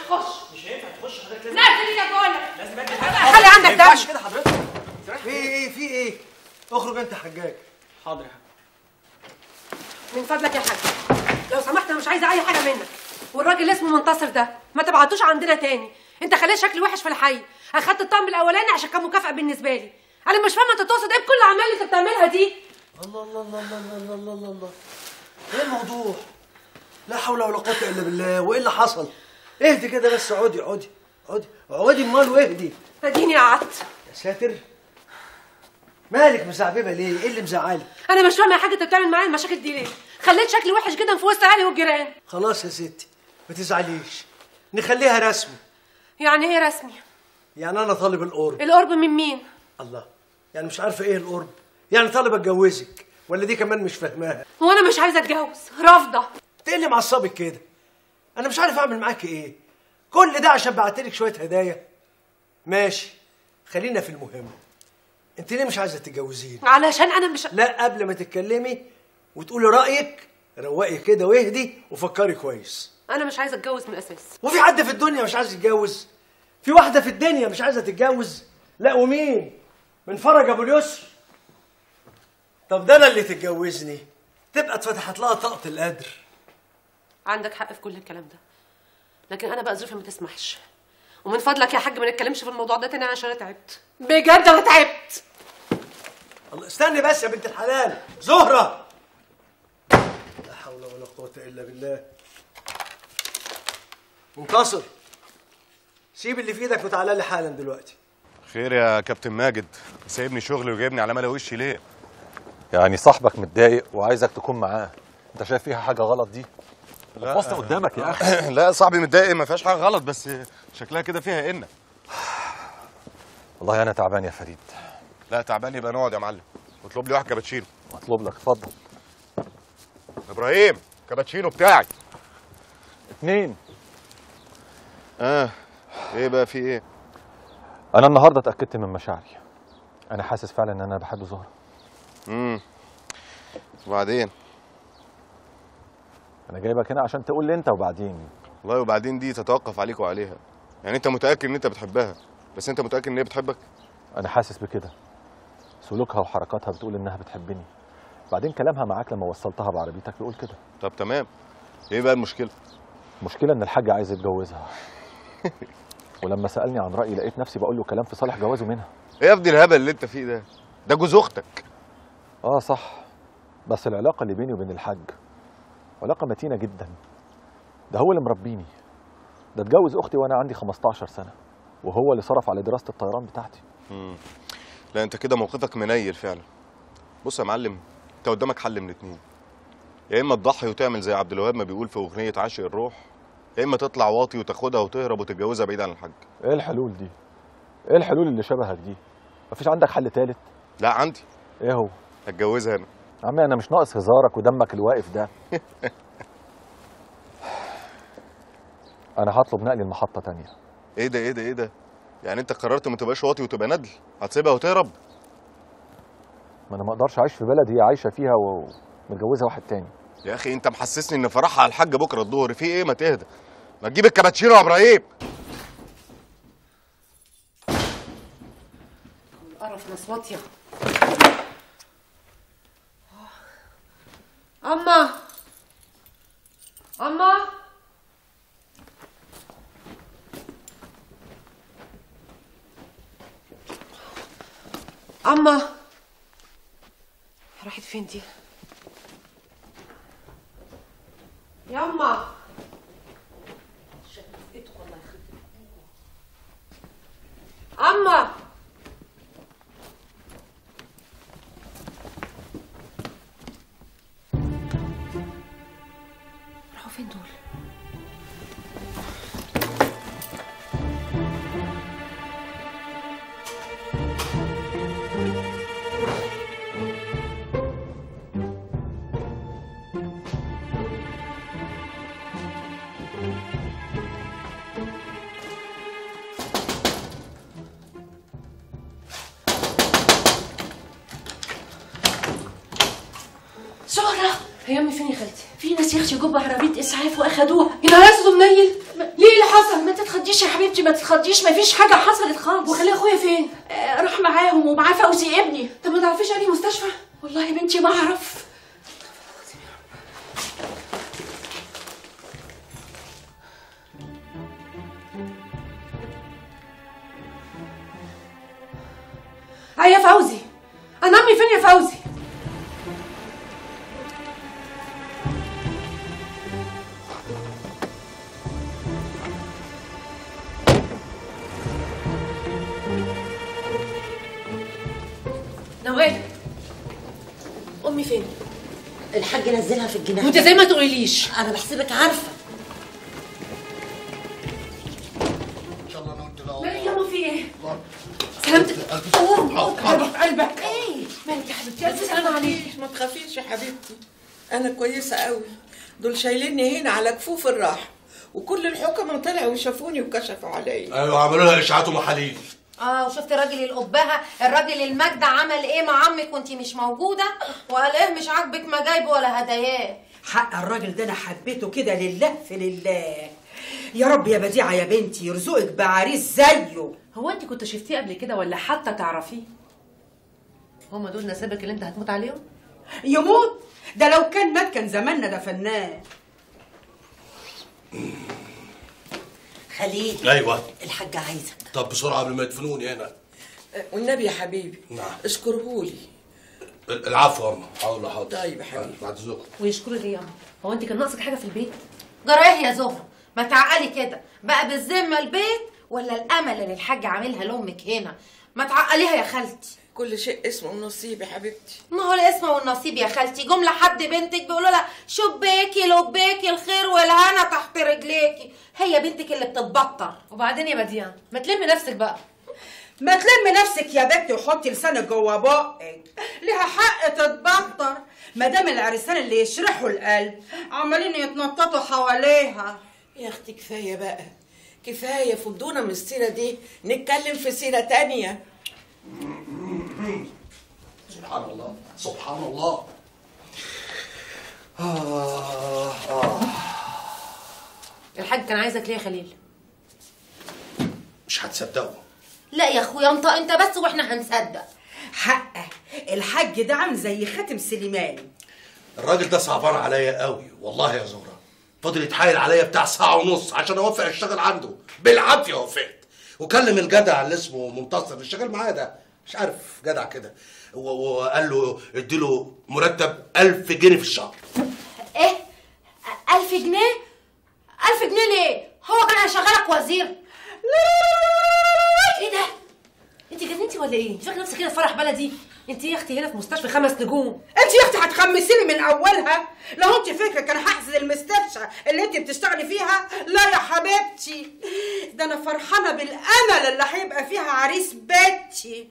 خش مش هينفع تخش حضرتك لازم نازل ايدك بقول لك لازم ادي خلي عندك ما ينفعش دم كده حضرتك في ايه في ايه اخرج انت حجاج حاضر يا حاج من فضلك يا حاج لو سمحت انا مش عايزه اي حاجه منك والراجل اللي اسمه منتصر ده ما تبعتوش عندنا تاني انت خليه شكلي وحش في الحي اخدت الطقم الاولاني عشان كان مكافاه بالنسبه لي انا مش فاهمه انت تقصد ايه بكل الاعمال اللي انت بتعملها دي الله الله الله الله الله الله الله الله ايه الموضوع لا حول ولا قوه الا بالله وايه اللي حصل اهدي كده بس اقعدي اقعدي اقعدي اقعدي امال واهدي اديني قعدت يا ساتر مالك مزعببه ليه ايه اللي مزعلك انا مش فاهمه يا حاج انت بتعمل معايا المشاكل دي ليه خليت شكلي وحش جدا في وسط اهلي والجيران خلاص يا ستي ما تزعليش نخليها رسمي يعني ايه رسمي يعني انا طالب القرب القرب من مين الله يعني مش عارفه ايه القرب يعني طالب اتجوزك ولا دي كمان مش فاهماها هو انا مش عايزه اتجوز رافضه انت ايه اللي معصبك كده انا مش عارف اعمل معاك ايه كل ده عشان بعتلك شويه هدايا ماشي خلينا في المهم انت ليه مش عايزه تتجوزيني علشان انا مش لا قبل ما تتكلمي وتقولي رايك روقي كده واهدي وفكري كويس انا مش عايزه اتجوز من الاساس وفي حد في الدنيا مش عايز يتجوز في واحده في الدنيا مش عايزه تتجوز لا ومين من فرج ابو اليسر طب ده انا اللي تتجوزني تبقى اتفتحت لها طاقه القدر عندك حق في كل الكلام ده لكن انا بقى ظروفي ما تسمحش ومن فضلك يا حاج ما نتكلمش في الموضوع ده تاني عشان انا تعبت بجد انا تعبت الله استني بس يا بنت الحلال زهرة لا حول ولا قوة إلا بالله منتصر سيب اللي في ايدك وتعالى لي حالا دلوقتي خير يا كابتن ماجد سايبني شغلي وجايبني على ملا وشي ليه يعني صاحبك متضايق وعايزك تكون معاه انت شايف فيها حاجه غلط دي لا. الواسطه قدامك يا اخي لا صاحبي متضايق ما فيهاش حاجه غلط بس شكلها كده فيها ان والله انا تعبان يا فريد لا تعبان يبقى نقعد يا معلم واطلب لي واحد كابتشينو مطلوب لك اتفضل ابراهيم كابتشينو بتاعي اتنين اه ايه بقى في ايه انا النهارده اتاكدت من مشاعري انا حاسس فعلا ان انا بحب زهره امم وبعدين انا جايبك هنا عشان تقول لي انت وبعدين والله وبعدين دي تتوقف عليك وعليها يعني انت متاكد ان انت بتحبها بس انت متاكد ان هي بتحبك انا حاسس بكده سلوكها وحركاتها بتقول انها بتحبني بعدين كلامها معاك لما وصلتها بعربيتك بيقول كده طب تمام ايه بقى المشكله المشكله ان الحاج عايز يتجوزها ولما سالني عن رايي لقيت نفسي بقول له كلام في صالح جوازه منها ايه يا ابني الهبل اللي انت فيه ده ده جوز اختك اه صح بس العلاقه اللي بيني وبين الحاج علاقه متينه جدا ده هو اللي مربيني ده اتجوز اختي وانا عندي 15 سنه وهو اللي صرف على دراسه الطيران بتاعتي مم. لا انت كده موقفك منيل فعلا بص يا معلم انت قدامك حل من اتنين يا اما تضحي وتعمل زي عبد الوهاب ما بيقول في اغنيه عاشق الروح يا اما تطلع واطي وتاخدها وتهرب وتتجوزها بعيد عن الحاج ايه الحلول دي ايه الحلول اللي شبهك دي مفيش عندك حل تالت لا عندي ايه هو هتجوزها انا يا عمي انا مش ناقص هزارك ودمك الواقف ده انا هطلب نقل المحطه تانية ايه ده ايه ده ايه ده يعني انت قررت ما تبقاش واطي وتبقى ندل هتسيبها وتهرب ما انا ما اقدرش اعيش في بلد هي عايشه فيها ومتجوزه واحد تاني يا اخي انت محسسني ان فرحها على الحاج بكره الظهر في ايه ما تهدى ما تجيب الكابتشينو يا ابراهيم القرف ناس واطيه اما اما اما راحت فين دي يا اما اما راحوا فين دول زهرة هي امي فين يا خالتي في ناس يا اختي جوه عربية اسعاف واخدوها يا نهار اسود ومنيل ليه اللي حصل ما انت تخافيش يا حبيبتي ما تتخضيش ما فيش حاجه حصلت خالص وخلي اخويا فين آه، راح معاهم ومعاه فوزي ابني طب ما تعرفيش انهي مستشفى والله يا بنتي ما اعرف اه يا فوزي انا امي فين يا فوزي نوال امي فين الحاج نزلها في الجناح وانت زي ما تقوليليش انا بحسبك عارفه مالك يا ماما في ايه سلامتك قوم قلبك قلبك ايه مالك يا حبيبتي الف سلامه عليك ما تخافيش يا حبيبتي انا كويسه قوي دول شايليني هنا على كفوف الراحه وكل الحكماء طلعوا وشافوني وكشفوا عليا ايوه عملوا لها اشاعات ومحاليل اه وشفت الراجل القبها الراجل المجدع عمل ايه مع عمك وانت مش موجوده وقال ايه مش عاجبك ما جايبه ولا هداياه حق الراجل ده انا حبيته كده لله في لله يا رب يا بديعه يا بنتي يرزقك بعريس زيه هو انت كنت شفتيه قبل كده ولا حتى تعرفيه هما دول نسابك اللي انت هتموت عليهم يموت ده لو كان مات كان زماننا دفناه خليل ايوه الحاج عايزك طب بسرعه قبل ما يدفنوني هنا والنبي يا حبيبي نعم. اشكرهولي العفو يا اما حاضر حاضر طيب يا حبيبي. بعد اذنكم ويشكروا ليه يا عم هو انت كان ناقصك حاجه في البيت جرايه يا زهره ما تعقلي كده بقى بالذمه البيت ولا الامل اللي الحاج عاملها لامك هنا ما تعقليها يا خالتي كل شيء اسمه نصيب يا حبيبتي ما هو الاسم والنصيب يا خالتي جمله حد بنتك بيقولوا لها شباكي لباكي الخير والهنا تحت رجليكي هي بنتك اللي بتتبطر وبعدين يا بديعه ما تلمي نفسك بقى ما تلم نفسك يا بنتي وحطي لسانك جوه بقك ليها حق تتبطر ما دام العرسان اللي يشرحوا القلب عمالين يتنططوا حواليها يا اختي كفايه بقى كفايه فضونا من السيره دي نتكلم في سيره تانية سبحان الله سبحان الله آه آه. الحاج كان عايزك ليه يا خليل مش هتصدقوا لا يا اخويا انت انت بس واحنا هنصدق حقه الحاج ده عامل زي خاتم سليمان الراجل ده صعبان عليا قوي والله يا زهره فضل يتحايل عليا بتاع ساعه ونص عشان اوافق اشتغل عنده بالعافيه وافقت وكلم الجدع اللي اسمه منتصر اللي شغال معايا ده مش عارف جدع كده و- وقال له اديله مرتب 1000 جنيه في الشهر ايه ألف جنيه ألف جنيه ليه هو كان هيشغلك وزير ايه ده انت جننتي ولا ايه انت فاكره نفسك كده في فرح بلدي انت يا اختي هنا في مستشفى خمس نجوم انت يا اختي هتخمسيني من اولها لو انت فكره كان هحجز المستشفى اللي انت بتشتغلي فيها لا يا حبيبتي ده انا فرحانه بالامل اللي هيبقى فيها عريس بيتي